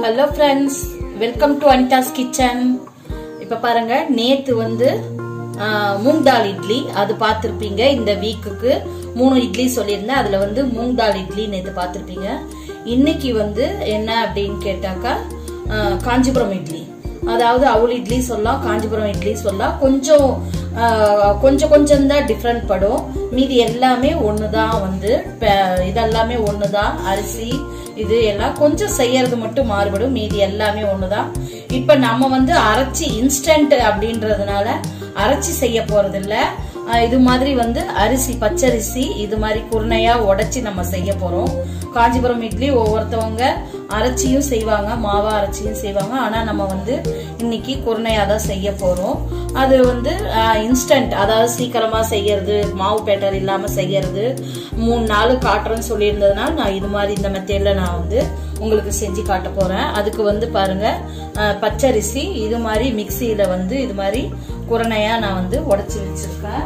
hello friends welcome to Anitha's kitchen இப்போ பாருங்க நேத்து வந்து ஆ, மூங் தால் இட்லி அது பார்த்துருப்பீங்க இந்த வீக்குக்கு மூணு இட்லி சொல்லியிருந்தேன் அதில் வந்து மூங் தால் இட்லி நேற்று பார்த்துருப்பீங்க இன்னைக்கு வந்து என்ன அப்படின்னு கேட்டாக்கா ஆ, காஞ்சிபுரம் இட்லி அதாவது அவுள் இட்லி சொல்லலாம் காஞ்சிபுரம் இட்லி சொல்லலாம் கொஞ்சம் ஆ, கொஞ்சம் கொஞ்சம் தான் டிஃப்ரெண்ட் படும் மீதி எல்லாமே ஒன்று தான் வந்து ப- இதெல்லாமே ஒன்று தான் அரிசி இது எல்லாம் கொஞ்சம் செய்யறது மட்டும் மாறுபடும் மீதி எல்லாமே ஒண்ணுதான் இப்ப நம்ம வந்து அரைச்சி இன்ஸ்டன்ட் அப்படின்றதுனால அரைச்சி செய்ய போறது இல்ல அஹ் இது மாதிரி வந்து அரிசி பச்சரிசி இது மாதிரி குருணையா உடைச்சி நம்ம செய்ய போறோம் காஞ்சிபுரம் இட்லி ஒவ்வொருத்தவங்க அரைச்சியும் செய்வாங்க மாவா அரைச்சியும் செய்வாங்க ஆனா நம்ம வந்து இன்னைக்கு குருணையா தான் செய்ய போறோம் அது வந்து இன்ஸ்டன்ட் அதாவது சீக்கிரமா செய்யறது மாவு பேட்டர் இல்லாம செய்யறது மூணு நாள் காட்டுறேன்னு சொல்லியிருந்ததுனால நான் இது மாதிரி இந்த மெத்தேட்ல நான் வந்து உங்களுக்கு செஞ்சு காட்ட போறேன் அதுக்கு வந்து பாருங்க அஹ், பச்சரிசி இது மாதிரி மிக்சியில வந்து இது மாதிரி குரணையா நான் வந்து உடைச்சு வச்சிருக்கேன்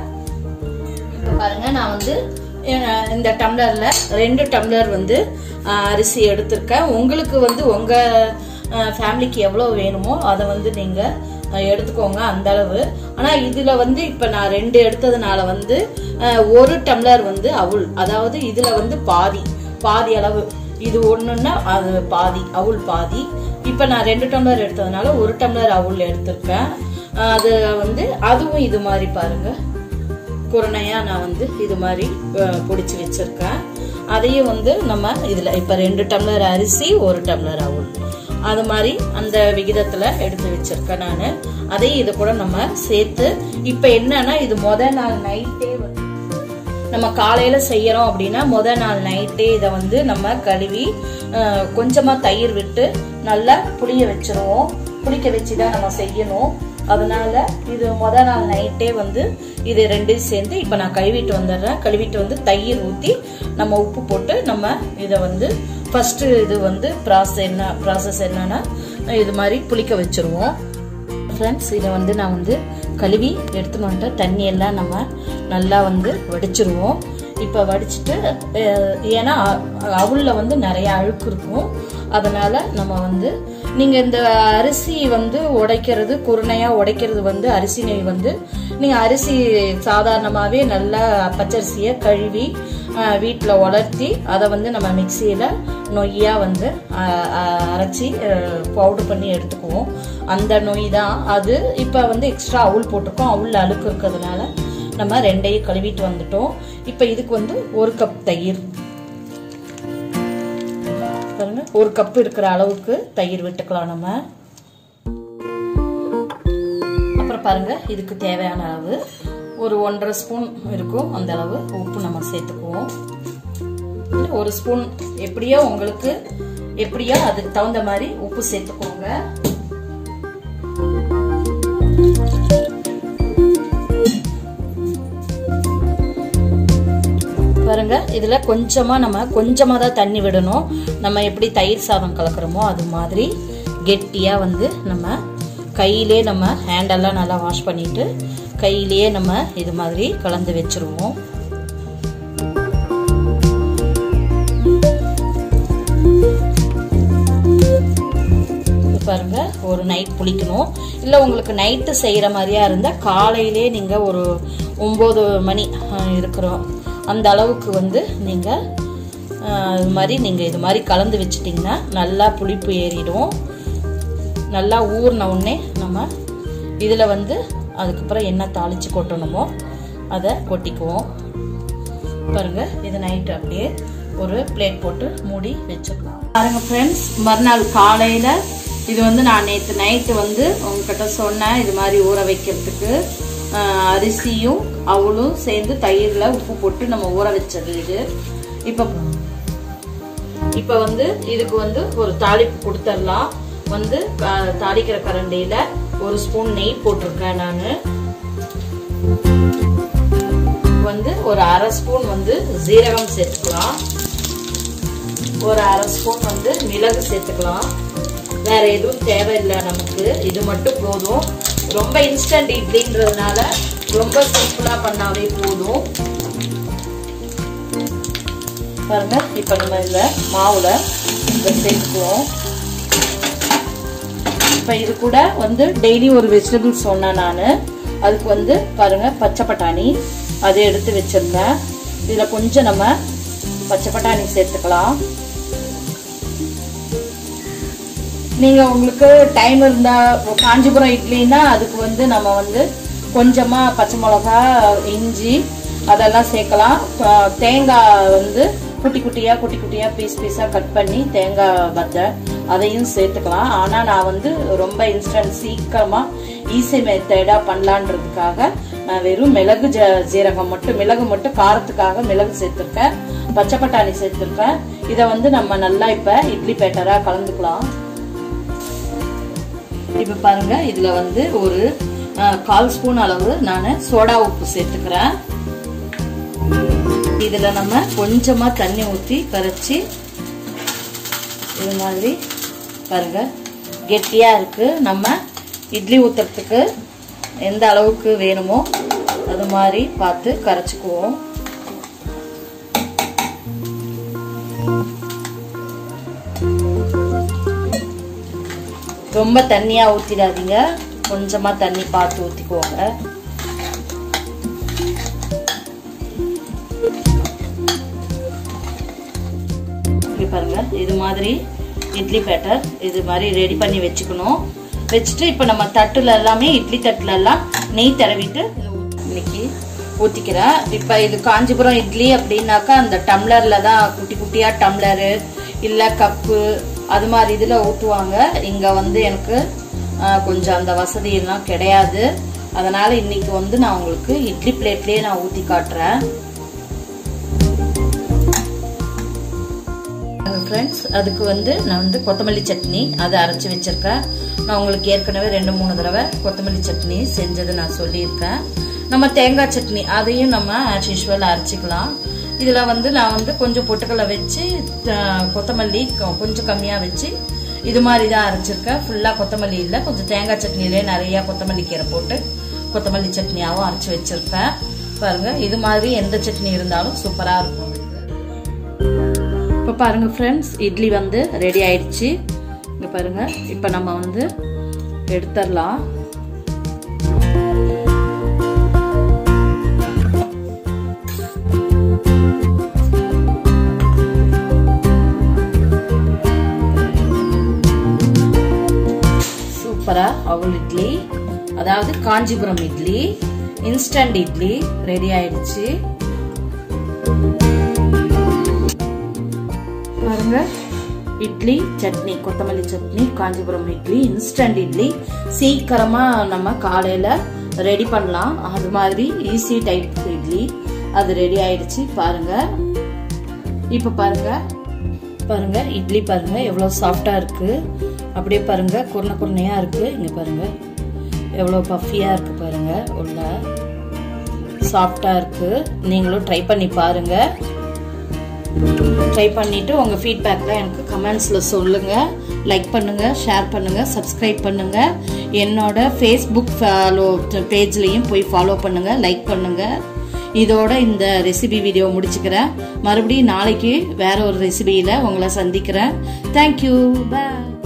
இப்ப பாருங்க நான் வந்து அஹ், இந்த டம்ளர்ல ரெண்டு டம்ளர் வந்து அஹ், அரிசி எடுத்திருக்கேன் உங்களுக்கு வந்து உங்க ஃபேமிலிக்கு எவ்வளவு வேணுமோ அதை வந்து நீங்க அஹ், எடுத்துக்கோங்க அந்த அளவு ஆனா இதுல வந்து இப்ப நான் ரெண்டு எடுத்ததுனால வந்து அஹ், ஒரு டம்ளர் வந்து அவுள் அதாவது இதுல வந்து பாதி பாதி அளவு இது ஒண்ணுன்னா அது பாதி அவுள் பாதி இப்ப நான் ரெண்டு டம்ளர் எடுத்ததுனால ஒரு டம்ளர் அவுள் எடுத்திருக்கேன் அஹ், அது வந்து அதுவும் இது மாதிரி பாருங்க குரணையா நான் வந்து இது மாதிரி அஹ், பொடிச்சு வச்சிருக்கேன் அதையும் வந்து நம்ம இதுல இப்ப ரெண்டு டம்ளர் அரிசி ஒரு டம்ளர் அவுள் அது மாதிரி அந்த விகிதத்துல எடுத்து வச்சிருக்கேன் நான் அதையும் இது கூட நம்ம சேர்த்து இப்ப என்னன்னா இது முத நாள் நைட்டே வந்து நம்ம காலையில செய்யறோம் அப்படின்னா முத நாள் நைட்டே இதை வந்து நம்ம கழுவி அஹ், கொஞ்சமா தயிர் விட்டு நல்லா புளிய வச்சிருவோம் புளிக்க வச்சு தான் நம்ம செய்யணும் அதனால இது முத நாள் நைட்டே வந்து இது ரெண்டையும் சேர்ந்து இப்ப நான் கழுவிட்டு வந்துடுறேன் கழுவிட்டு வந்து தயிர் ஊத்தி நம்ம உப்பு போட்டு நம்ம இதை வந்து ஃபர்ஸ்ட் இது வந்து ப்ராசஸ் என்ன ப்ராசஸ் என்னன்னா இது மாதிரி புளிக்க வச்சிருவோம் ஃப்ரெண்ட்ஸ் இதை வந்து நான் வந்து கழுவி எடுத்துன்னு வந்துட்டு தண்ணி எல்லாம் நம்ம நல்லா வந்து வடிச்சிருவோம் இப்போ வடிச்சிட்டு அஹ், ஏன்னா அவுளில் வந்து நிறைய அழுக்கு இருக்கும் அதனால நம்ம வந்து நீங்கள் இந்த அரிசி வந்து உடைக்கிறது குருணையாக உடைக்கிறது வந்து அரிசி நெய் வந்து நீங்கள் அரிசி சாதாரணமாகவே நல்லா பச்சரிசியை கழுவி வீட்டில் உலர்த்தி அதை வந்து நம்ம மிக்சியில் நொய்யாக வந்து அஹ், அஹ், அரைச்சி பவுடர் பண்ணி எடுத்துக்குவோம் அந்த நொய் தான் அது இப்போ வந்து எக்ஸ்ட்ரா அவுள் போட்டிருக்கோம் அவுள் அழுக்கு இருக்கிறதுனால நம்ம ரெண்டையும் கழுவிட்டு வந்துட்டோம் இப்போ இதுக்கு வந்து ஒரு கப் தயிர் பாருங்க ஒரு கப் இருக்கிற அளவுக்கு தயிர் விட்டுக்கலாம் நம்ம அப்புறம் பாருங்க இதுக்கு தேவையான அளவு ஒரு ஒன்றரை ஸ்பூன் இருக்கும் அந்த அளவு உப்பு நம்ம சேர்த்துக்குவோம் ஒரு ஸ்பூன் எப்படியோ உங்களுக்கு எப்படியோ அதுக்கு தகுந்த மாதிரி உப்பு சேர்த்துக்கோங்க பாருங்க இதுல கொஞ்சமா நம்ம கொஞ்சமா தான் தண்ணி விடணும் நம்ம எப்படி தயிர் சாதம் கலக்குறோமோ அது மாதிரி கெட்டியா வந்து நம்ம கையிலே நம்ம ஹேண்டெல்லாம் நல்லா வாஷ் பண்ணிட்டு கையிலேயே நம்ம இது மாதிரி கலந்து வச்சிருவோம் இது பாருங்க ஒரு நைட் புளிக்கணும் இல்லை உங்களுக்கு நைட்டு செய்கிற மாதிரியா இருந்தால் காலையிலே நீங்கள் ஒரு ஒம்பது மணி அஹ், இருக்கிறோம் அந்த அளவுக்கு வந்து நீங்கள் இது மாதிரி நீங்கள் இது மாதிரி கலந்து வச்சிட்டிங்கன்னா நல்லா புளிப்பு ஏறிடும் நல்லா ஊறின உடனே நம்ம இதில் வந்து அதுக்கப்புறம் என்ன தாளித்து கொட்டணுமோ அதை கொட்டிக்குவோம் பாருங்க இது நைட்டு அப்படியே ஒரு பிளேட் போட்டு மூடி வச்சுக்கலாம் பாருங்க ஃப்ரெண்ட்ஸ் மறுநாள் காலையில் இது வந்து நான் நேற்று நைட்டு வந்து உங்ககிட்ட சொன்னேன் இது மாதிரி ஊற வைக்கிறதுக்கு ஆஹ், அரிசியும் அவளும் சேர்ந்து தயிரில் உப்பு போட்டு நம்ம ஊற வச்சது இது இப்போ இப்போ வந்து இதுக்கு வந்து ஒரு தாளிப்பு கொடுத்துடலாம் வந்து ஆஹ், தாளிக்கிற கரண்டியில் ஒரு ஸ்பூன் நெய் போட்டிருக்கேன் நான் வந்து ஒரு அரை ஸ்பூன் வந்து ஜீரகம் சேர்த்துக்கலாம் ஒரு அரை ஸ்பூன் வந்து மிளகு சேர்த்துக்கலாம் வேற எதுவும் தேவையில்லை நமக்கு இது மட்டும் போதும் ரொம்ப இன்ஸ்டன்ட் இட்லின்றதுனால ரொம்ப சிம்பிளா பண்ணாவே போதும் பாருங்க இப்ப நம்ம இதுல மாவுல இதை சேர்த்துக்குவோம் இப்போ இது கூட வந்து டெய்லி ஒரு வெஜிடபிள்ஸ் சொன்னேன் நான் அதுக்கு வந்து பாருங்க பச்சை பட்டாணி அதை எடுத்து வச்சிருக்கேன் இதில் கொஞ்சம் நம்ம பச்சை பட்டாணி சேர்த்துக்கலாம் நீங்க உங்களுக்கு டைம் இருந்தா காஞ்சிபுரம் இட்லின்னா அதுக்கு வந்து நம்ம வந்து கொஞ்சமா பச்சை மிளகா இஞ்சி அதெல்லாம் சேர்க்கலாம் அஹ் தேங்காய் வந்து குட்டி குட்டியா குட்டி குட்டியா பீஸ் பீஸா கட் பண்ணி தேங்காய் வத்தை அதையும் சேர்த்துக்கலாம் ஆனா நான் வந்து ரொம்ப இன்ஸ்டன்ட் சீக்கிரமா ஈஸி மெத்தடா பண்ணலான்றதுக்காக நான் வெறும் மிளகு ஜ- ஜீரகம் மட்டும் மிளகு மட்டும் காரத்துக்காக மிளகு சேர்த்திருக்கேன் பச்சை பட்டாணி சேர்த்திருக்கேன் இதை வந்து நம்ம நல்லா இப்ப இட்லி பேட்டரா கலந்துக்கலாம் இப்ப பாருங்க இதுல வந்து ஒரு அஹ், கால் ஸ்பூன் அளவு நான் சோடா உப்பு சேர்த்துக்கிறேன் இதுல நம்ம கொஞ்சமா தண்ணி ஊத்தி கரைச்சி இது மாதிரி பாருங்க கெட்டியா இருக்கு நம்ம இட்லி ஊத்துறதுக்கு எந்த அளவுக்கு வேணுமோ அது மாதிரி பார்த்து கரைச்சிக்குவோம் ரொம்ப தண்ணியா ஊத்திடாதீங்க கொஞ்சமா தண்ணி பார்த்து ஊத்திக்கோங்க இங்க பாருங்க இது மாதிரி இட்லி பேட்டர் இது மாதிரி ரெடி பண்ணி வச்சுக்கணும் வச்சுட்டு இப்ப நம்ம தட்டுல எல்லாமே இட்லி தட்டுல எல்லாம் நெய் தடவிட்டு இன்னைக்கு ஊத்திக்கிறேன் இப்ப இது காஞ்சிபுரம் இட்லி அப்படின்னாக்கா அந்த டம்ளர்ல தான் குட்டி குட்டியா டம்ளரு இல்ல கப்பு அது மாதிரி இதுல ஊத்துவாங்க இங்க வந்து எனக்கு ஆஹ், கொஞ்சம் அந்த வசதி எல்லாம் கிடையாது அதனால இன்னைக்கு வந்து நான் உங்களுக்கு இட்லி பிளேட்லயே நான் ஊத்தி காட்டுறேன் ஃப்ரெண்ட்ஸ் அதுக்கு வந்து நான் வந்து கொத்தமல்லி சட்னி அதை அரைச்சி வச்சிருக்கேன் நான் உங்களுக்கு ஏற்கனவே ரெண்டு மூணு தடவை கொத்தமல்லி சட்னி செஞ்சது நான் சொல்லியிருக்கேன் நம்ம தேங்காய் சட்னி அதையும் நம்ம ஆஸ் யூஷுவல் அரைச்சிக்கலாம் இதில் வந்து நான் வந்து கொஞ்சம் பொட்டுக்கடலை வச்சு அஹ், கொத்தமல்லி கொ- கொஞ்சம் கம்மியாக வச்சு இது மாதிரி தான் அரைச்சிருக்கேன் ஃபுல்லாக கொத்தமல்லி இல்லை கொஞ்சம் தேங்காய் சட்னியிலே நிறையா கொத்தமல்லி கீரை போட்டு கொத்தமல்லி சட்னியாகவும் அரைச்சி வச்சிருக்கேன் பாருங்க இது மாதிரி எந்த சட்னி இருந்தாலும் சூப்பராக இருக்கும் இப்போ பாருங்க ஃப்ரெண்ட்ஸ் இட்லி வந்து ரெடி ஆயிடுச்சு இங்க பாருங்க இப்போ நம்ம வந்து எடுத்துடலாம் சூப்பரா அவல் இட்லி அதாவது காஞ்சிபுரம் இட்லி இன்ஸ்டன்ட் இட்லி ரெடி ஆயிடுச்சு பாருங்க இட்லி சட்னி கொத்தமல்லி சட்னி காஞ்சிபுரம் இட்லி இன்ஸ்டன்ட் இட்லி சீக்கிரமா நம்ம காலையில ரெடி பண்ணலாம் அது மாதிரி ஈஸி டைப் இட்லி அது ரெடி ஆயிடுச்சு பாருங்க இப்ப பாருங்க பாருங்க இட்லி பாருங்க எவ்வளவு சாஃப்டா இருக்கு அப்படியே பாருங்க குருணை குருணையா இருக்கு இங்க பாருங்க எவ்வளவு பஃபியா இருக்கு பாருங்க உள்ள சாஃப்டா இருக்கு நீங்களும் ட்ரை பண்ணி பாருங்க ட்ரை பண்ணிட்டு உங்க ஃபீட்பேக்ல எனக்கு கமெண்ட்ஸ்ல சொல்லுங்க லைக் பண்ணுங்க ஷேர் பண்ணுங்க சப்ஸ்கிரைப் பண்ணுங்க என்னோட ஃபேஸ்புக் ஃபாலோ பேஜ்லயும் போய் ஃபாலோ பண்ணுங்க லைக் பண்ணுங்க இதோட இந்த ரெசிபி வீடியோ முடிச்சுக்கிறேன் மறுபடியும் நாளைக்கு வேற ஒரு ரெசிபியில உங்களை சந்திக்கிறேன் தேங்க்யூ பாய்